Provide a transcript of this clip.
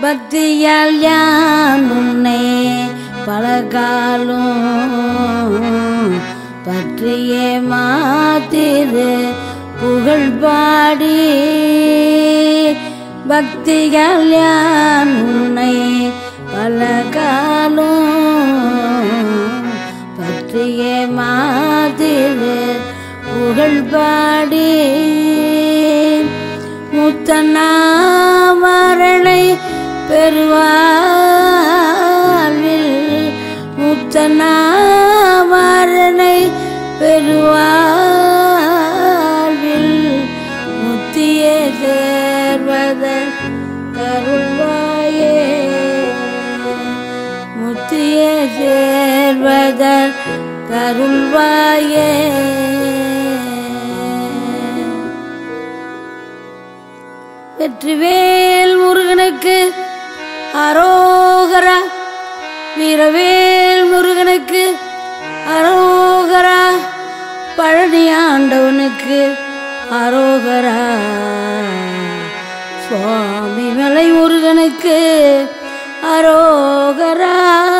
பக்தியால் யான் உன்னை பலகாலும் பற்றியே மாத்திரு புகழ் பாடி பக்தியால் யான் உன்னை பலகாலும் பற்றியே மாதிரு புகழ் பாடி முத்தனாமரணை பெறுவாழ்வில் முத்தனாமரணை பெறுவாழ்வில் முத்தியே சேர்வதன் கருள்வாயே முத்தியே சேர்வதன் கருள்வாயே வெற்றிவேல் முருகனுக்கு அரோகரா வீரவேல் முருகனுக்கு அரோகரா பழனி ஆண்டவனுக்கு அரோகரா சுவாமி மலை முருகனுக்கு அரோகரா